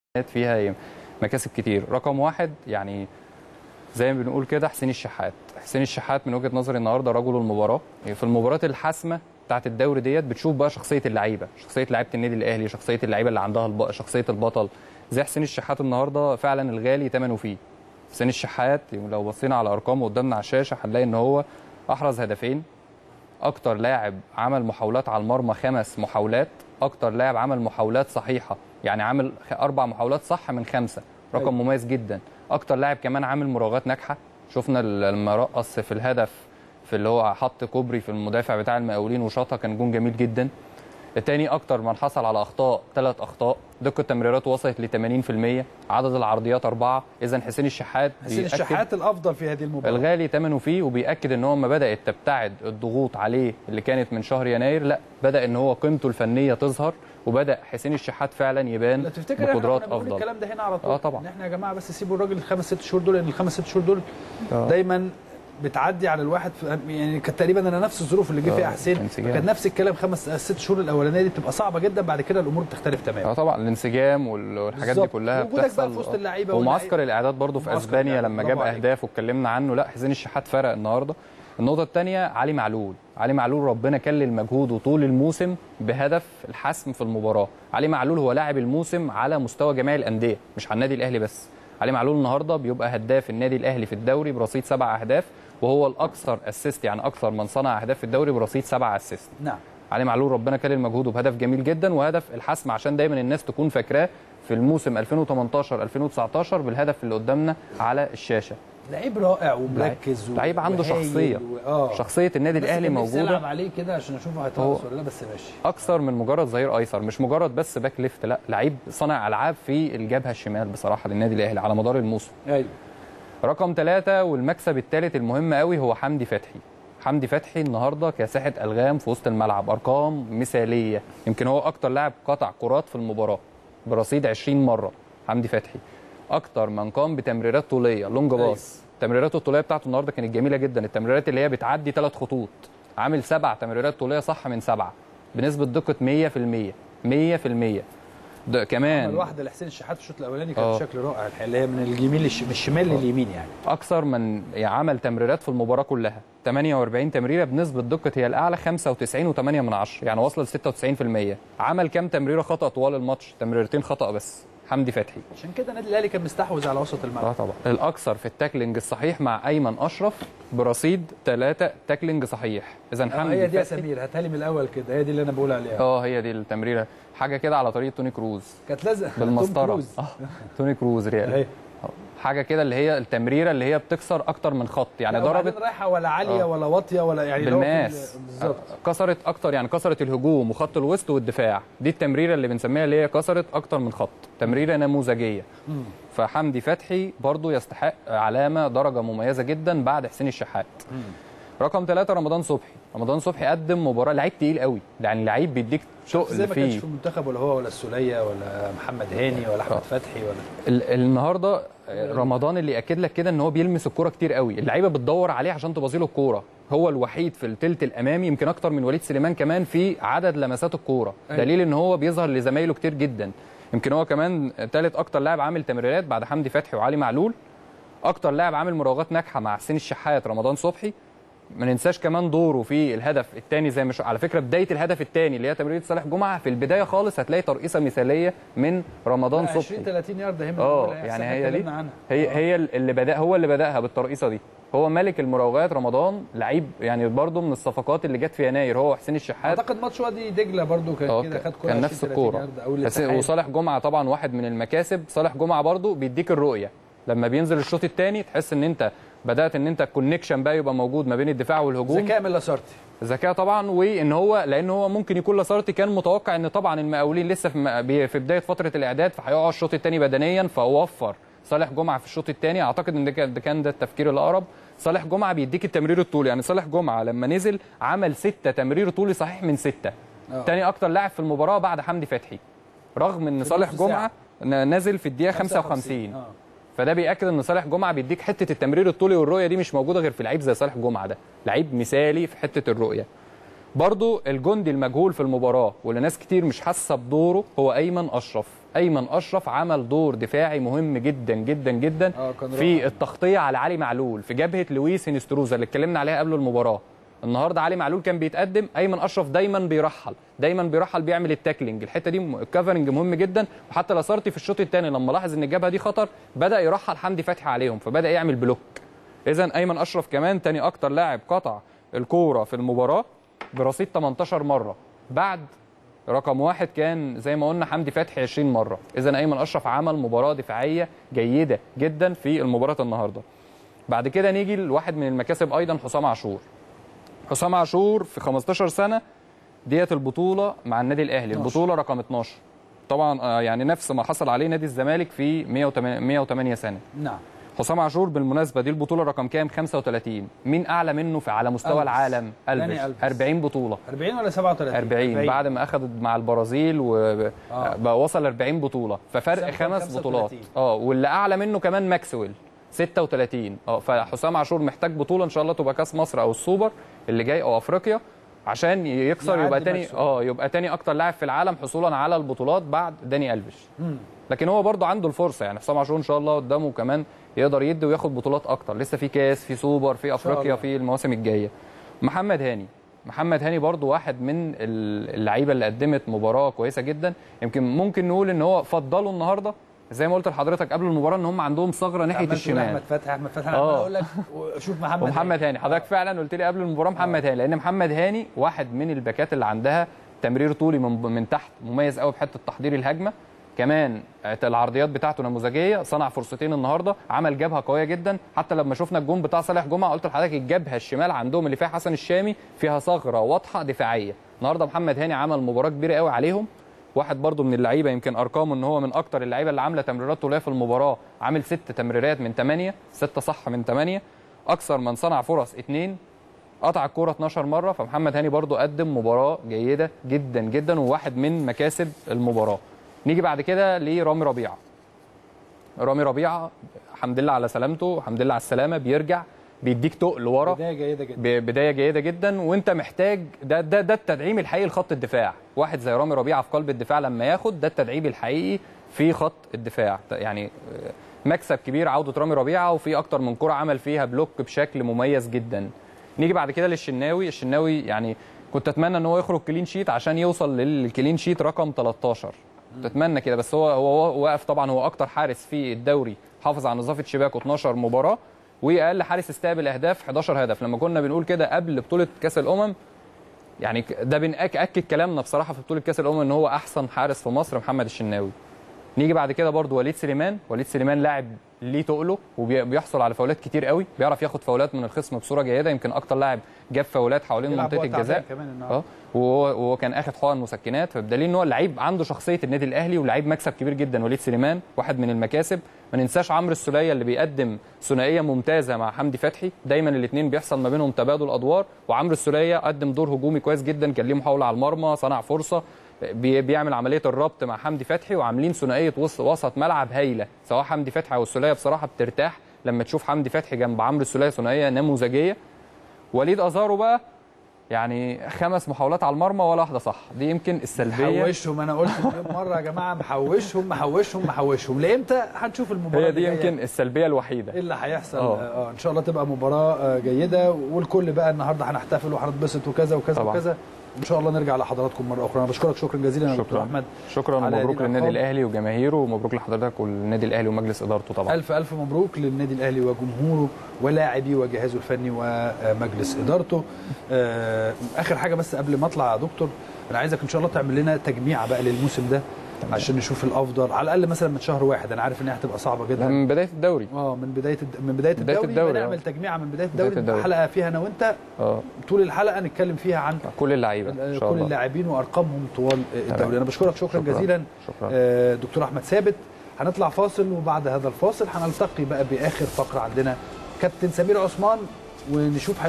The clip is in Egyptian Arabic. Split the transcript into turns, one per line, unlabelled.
فيها مكاسب كتير رقم واحد يعني زي ما بنقول كده حسين الشحات حسين الشحات من وجهه نظري النهارده رجل المباراه في المباراه الحاسمه بتاعت الدوري ديت بتشوف بقى شخصيه اللعيبه شخصيه لعيبه النادي الاهلي شخصيه اللعيبه اللي عندها الب... شخصيه البطل زي حسين الشحات النهارده فعلا الغالي ثمنه فيه حسين الشحات لو بصينا على ارقامه قدامنا على الشاشه هنلاقي ان هو احرز هدفين اكتر لاعب عمل محاولات على المرمى خمس محاولات اكتر لاعب عمل محاولات صحيحه يعني عامل اربع محاولات صح من خمسه رقم
أيوة.
مميز جدا اكتر لاعب كمان عامل مراوغات ناجحه شفنا لما رقص في الهدف في اللي هو حط كوبري في المدافع بتاع المقاولين وشاطها كان جون جميل جدا الثاني اكتر من حصل على اخطاء ثلاث اخطاء دقه تمريراته وصلت ل 80% عدد العرضيات اربعه اذا حسين الشحات
حسين
بيأكد-
الشحات الافضل في هذه المباراه
الغالي ثمنه فيه وبيأكد ان هو ما بدأت تبتعد الضغوط عليه اللي كانت من شهر يناير لا بدأ ان هو قيمته الفنية تظهر وبدأ حسين الشحات فعلا يبان
لا تفتكر احنا
بقدرات
كنا بنقول
افضل
الكلام ده هنا على طول
اه طبعا.
ان احنا يا جماعه بس سيبوا الراجل الخمس ست شهور دول لان الخمس ست شهور دول
آه.
دايما بتعدي على الواحد في يعني كانت تقريبا انا نفس الظروف اللي جه فيها
آه،
حسين
انسجام.
كان نفس الكلام خمس ست شهور الاولانيه دي بتبقى صعبه جدا بعد كده الامور بتختلف تماما
اه طبعا الانسجام وال- والحاجات دي
بالظبط.
كلها
وجودك بقى
بتحصل
في وسط اللعيبة
ومعسكر
واللعيبة.
الاعداد برضه في
معسكر
اسبانيا
الإعداد،
لما
برافو
جاب
عليك.
اهداف واتكلمنا عنه لا حسين الشحات فرق النهارده النقطة الثانية علي معلول، علي معلول ربنا كلل مجهوده طول الموسم بهدف الحسم في المباراة، علي معلول هو لاعب الموسم على مستوى جميع الأندية، مش على النادي الأهلي بس. علي معلول النهارده بيبقى هداف النادي الأهلي في الدوري برصيد سبع أهداف وهو الأكثر أسيست يعني أكثر من صنع أهداف في الدوري برصيد سبع أسيست.
نعم
علي معلول ربنا كلل مجهوده بهدف جميل جدا وهدف الحسم عشان دايما الناس تكون فاكراه في الموسم 2018 2019 بالهدف اللي قدامنا على الشاشه
لعيب رائع ومركز و-
لعيب عنده
وهايل
شخصيه
و... اه
شخصيه النادي
بس
الاهلي
كان نفسي العب
موجوده
عليه كده عشان اشوفه
هو-
هيترقص ولا لا بس ماشي
اكثر من مجرد ظهير ايسر مش مجرد بس باك ليفت لا لعيب صانع العاب في الجبهه الشمال بصراحه للنادي الاهلي على مدار الموسم
ايوه
رقم ثلاثة والمكسب الثالث المهم قوي هو حمدي فتحي حمدي فتحي النهارده كساحه الغام في وسط الملعب ارقام مثاليه يمكن هو اكتر لاعب قطع كرات في المباراه برصيد 20 مره حمدي فتحي اكتر من قام بتمريرات طوليه لونج
أيوة.
باص تمريراته الطوليه بتاعته النهارده كانت جميله جدا التمريرات اللي هي بتعدي ثلاث خطوط عامل سبع تمريرات طوليه صح من سبعه بنسبه دقه 100% 100% ده كمان
عمل واحده لحسين الشحات في الشوط الاولاني
آه.
كانت شكل رائع الحقيقه اللي هي من اليمين للش... من الشمال لليمين يعني
اكثر من عمل تمريرات في المباراه كلها 48 تمريره بنسبه دقه هي الاعلى 95.8 من عشرة يعني وصل ل 96% عمل كام تمريره خطا طوال الماتش تمريرتين خطا بس حمدي فتحي
عشان كده النادي الاهلي كان مستحوذ على وسط
اه
الملعب
طبعا الاكثر في التاكلينج الصحيح مع ايمن اشرف برصيد ثلاثة تاكلينج صحيح اذا
آه
حمدي
هي دي يا
فتحي-
سمير هاتها لي من الاول كده هي دي اللي انا بقول عليها
اه هي دي التمريره حاجه كده على طريقه توني كروز
كانت لازقه توم
بالمسطره
كروز.
اه توني كروز ريال
اهي
حاجه كده اللي هي التمريره اللي هي بتكسر اكتر من خط يعني
لا، وبعدين
ضربت
رايحه ولا عاليه
آه.
ولا واطيه ولا يعني اللي هو في ال-
بالماس
بالظبط
كسرت اكتر يعني كسرت الهجوم وخط الوسط والدفاع دي التمريره اللي بنسميها اللي هي كسرت اكتر من خط تمريره نموذجيه
مم.
فحمدي فتحي برضو يستحق علامه درجه مميزه جدا بعد حسين الشحات رقم ثلاثة رمضان صبحي رمضان صبحي قدم مباراة لعيب تقيل قوي يعني لعيب بيديك
زي
تقل
ما كانش
فيه
في المنتخب ولا هو ولا السوليه ولا محمد هاني ولا احمد
آه.
فتحي ولا
ال- النهارده رمضان اللي ياكد لك كده ان هو بيلمس الكوره كتير قوي اللعيبه بتدور عليه عشان تبازي له الكوره هو الوحيد في التلت الامامي يمكن اكتر من وليد سليمان كمان في عدد لمسات الكوره
أيوة.
دليل ان هو بيظهر لزمايله كتير جدا يمكن هو كمان ثالث اكتر لاعب عامل تمريرات بعد حمدي فتحي وعلي معلول اكتر لاعب عامل مراوغات ناجحه مع حسين الشحات رمضان صبحي ما ننساش كمان دوره في الهدف الثاني زي مش على فكره بدايه الهدف الثاني اللي هي تمريره صالح جمعه في البدايه خالص هتلاقي ترقيصه مثاليه من رمضان
20
صبحي
30 يارده هنا
اه
بنقولها،
يعني
إحنا
هي دي
اتكلمنا عنها.
هي
آه.
هي اللي بدا هو اللي بداها بالترقيصه دي هو ملك المراوغات رمضان لعيب يعني برضه من الصفقات اللي جت في يناير هو حسين الشحات
اعتقد ماتش وادي دجله برضو كان
اه
كده خد كوره
كان
20
نفس
30
الكوره
ياردة او
بس
الاتحاد.
وصالح جمعه طبعا واحد من المكاسب صالح جمعه برضه بيديك الرؤيه لما بينزل الشوط الثاني تحس ان انت بدات ان انت الكونكشن بقى يبقى موجود ما بين الدفاع والهجوم
ذكاء من لاسارتي
ذكاء طبعا وان هو لان هو ممكن يكون لاسارتي كان متوقع ان طبعا المقاولين لسه في م- بي- في بدايه فتره الاعداد فهيقعوا الشوط الثاني بدنيا فوفر صالح جمعه في الشوط الثاني اعتقد ان ده كان- ده كان ده التفكير الاقرب صالح جمعه بيديك التمرير الطولي يعني صالح جمعه لما نزل عمل ستة تمرير طولي صحيح من ستة
آه.
تاني اكتر لاعب في المباراه بعد حمدي فتحي رغم ان
في
صالح
نص
جمعه ن- نازل في الدقيقه 55
اه
فده بياكد ان صالح جمعه بيديك حته التمرير الطولي والرؤيه دي مش موجوده غير في لعيب زي صالح جمعه ده لعيب مثالي في حته الرؤيه برضو الجندي المجهول في المباراه واللي ناس كتير مش حاسه بدوره هو ايمن اشرف ايمن اشرف عمل دور دفاعي مهم جدا جدا جدا
آه، كان
في
رائع.
التغطيه على علي معلول في جبهه لويس هينستروزا اللي اتكلمنا عليها قبل المباراه النهارده علي معلول كان بيتقدم ايمن اشرف دايما بيرحل دايما بيرحل بيعمل التاكلينج الحته دي م- الكفرنج مهم جدا وحتى لاسارتي في الشوط الثاني لما لاحظ ان الجبهه دي خطر بدا يرحل حمدي فتحي عليهم فبدا يعمل بلوك اذا ايمن اشرف كمان تاني اكتر لاعب قطع الكوره في المباراه برصيد 18 مره بعد رقم واحد كان زي ما قلنا حمدي فتحي 20 مره اذا ايمن اشرف عمل مباراه دفاعيه جيده جدا في المباراه النهارده بعد كده نيجي لواحد من المكاسب ايضا حسام عاشور حسام عاشور في 15 سنه ديت البطوله مع النادي الاهلي
12.
البطوله رقم 12 طبعا آه، يعني نفس ما حصل عليه نادي الزمالك في 108 108 سنه
نعم
حسام عاشور بالمناسبه دي البطوله رقم كام 35 مين اعلى منه في على مستوى
ألفيس.
العالم
داني
ألفيس
ألفيس.
40 بطوله
40 ولا 37
40 بعد ما اخذ مع البرازيل
آه.
وبقى وصل 40 بطوله ففرق
حسام كان
خمس
35.
بطولات اه واللي اعلى منه كمان ماكسويل 36 اه فحسام عاشور محتاج بطوله ان شاء الله تبقى كاس مصر او السوبر اللي جاي او افريقيا عشان يكسر
يعدي
يبقى تاني
ماكسويل.
اه يبقى تاني اكتر لاعب في العالم حصولا على البطولات بعد داني الفيش لكن هو برضه عنده الفرصه يعني حسام عاشور ان شاء الله قدامه كمان يقدر يدي وياخد بطولات اكتر لسه في كاس في سوبر في افريقيا
الله.
في المواسم الجايه محمد هاني محمد هاني برضه واحد من ال- اللعيبه اللي قدمت مباراه كويسه جدا يمكن ممكن نقول ان هو فضلوا النهارده زي ما قلت لحضرتك قبل المباراه ان هم عندهم ثغره ناحيه
عمال تقول
الشمال
احمد فتحي احمد فتحي انا
آه.
عمال اقول لك شوف محمد
ومحمد هاني حضرتك فعلا قلت لي قبل المباراه محمد هاني لان محمد هاني واحد من الباكات اللي عندها تمرير طولي من من تحت مميز قوي بحته تحضير الهجمه كمان العرضيات بتاعته نموذجيه صنع فرصتين النهارده عمل جبهه قويه جدا حتى لما شفنا الجون بتاع صالح جمعه قلت لحضرتك الجبهه الشمال عندهم اللي فيها حسن الشامي فيها ثغره واضحه دفاعيه النهارده محمد هاني عمل مباراه كبيره قوي عليهم واحد برضو من اللعيبه يمكن ارقامه ان هو من اكتر اللعيبه اللي عامله تمريرات طوليه في المباراه عامل ست تمريرات من ثمانيه سته صح من ثمانيه اكثر من صنع فرص اثنين قطع الكوره 12 مره فمحمد هاني برضو قدم مباراه جيده جدا جدا وواحد من مكاسب المباراه نيجي بعد كده لرامي ربيعه رامي ربيعه الحمد لله على سلامته الحمد لله على السلامه بيرجع بيديك تقل ورا
بدايه جيده جدا
ب- بدايه جيده جدا وانت محتاج ده ده ده التدعيم الحقيقي لخط الدفاع واحد زي رامي ربيعه في قلب الدفاع لما ياخد ده التدعيم الحقيقي في خط الدفاع يعني آه، مكسب كبير عوده رامي ربيعه وفي اكتر من كره عمل فيها بلوك بشكل مميز جدا نيجي بعد كده للشناوي الشناوي يعني كنت اتمنى ان هو يخرج كلين شيت عشان يوصل للكلين شيت رقم 13 كنت اتمنى كده بس هو هو واقف طبعا هو اكتر حارس في الدوري حافظ على نظافه شباكه 12 مباراه واقل حارس استقبل اهداف 11 هدف لما كنا بنقول كده قبل بطوله كاس الامم يعني ك- ده بنأكد كلامنا بصراحه في بطوله كاس الامم ان هو احسن حارس في مصر محمد الشناوي نيجي بعد كده برضو وليد سليمان وليد سليمان لاعب ليه تقله وبيحصل على فاولات كتير قوي بيعرف ياخد فاولات من الخصم بصوره جيده يمكن اكتر لاعب جاب فاولات حوالين
بيلعب
منطقه
وقت
الجزاء
تعبان كمان النهارده
اه وهو وهو كان اخد حقن مسكنات فبدليل ان هو لعيب عنده شخصيه النادي الاهلي ولعيب مكسب كبير جدا وليد سليمان واحد من المكاسب ما ننساش عمرو السوليه اللي بيقدم ثنائيه ممتازه مع حمدي فتحي دايما الاثنين بيحصل ما بينهم تبادل ادوار وعمرو السوليه قدم دور هجومي كويس جدا كان ليه محاوله على المرمى صنع فرصه بي- بيعمل عمليه الربط مع حمدي فتحي وعاملين ثنائيه وسط وسط ملعب هايله سواء حمدي فتحي او السوليه بصراحه بترتاح لما تشوف حمدي فتحي جنب عمرو السوليه ثنائيه نموذجيه وليد ازارو بقى يعني خمس محاولات على المرمى ولا واحده صح دي يمكن السلبيه
محوشهم انا قلت مليون مره يا جماعه محوشهم محوشهم محوشهم لامتى هنشوف المباراه
هي دي
اللي جاية.
يمكن السلبيه الوحيده
ايه اللي هيحصل
آه.
اه ان شاء الله تبقى مباراه آه، جيده والكل بقى النهارده هنحتفل وهنتبسط وكذا وكذا
طبعا.
وكذا ان شاء الله نرجع لحضراتكم مره اخرى انا بشكرك شكرا جزيلا يا دكتور
شكرا
احمد
شكرا
على
ومبروك
هذه
للنادي
الأرقام.
الاهلي وجماهيره ومبروك لحضرتك والنادي الاهلي ومجلس ادارته طبعا
الف الف مبروك للنادي الاهلي وجمهوره ولاعبيه وجهازه الفني ومجلس ادارته آه، اخر حاجه بس قبل ما اطلع يا دكتور انا عايزك ان شاء الله تعمل لنا تجميعه بقى للموسم ده عشان نشوف الافضل على الاقل مثلا من شهر واحد انا عارف انها هتبقى صعبه
ده
جدا
من بدايه الدوري
اه من بدايه الد- من بدايه
بداية
الدوري,
الدوري،
الدوري
آه.
نعمل تجميعه من بدايه
بداية
الدوري,
الدوري.
حلقه فيها انا وانت
اه
طول الحلقه نتكلم فيها عن
كل اللعيبه ان شاء
كل
الله
اللاعبين وارقامهم طوال الدوري انا بشكرك شكرا,
شكراً.
جزيلا
شكرا
آه، دكتور احمد ثابت هنطلع فاصل وبعد هذا الفاصل هنلتقي بقى باخر فقره عندنا كابتن سمير عثمان ونشوف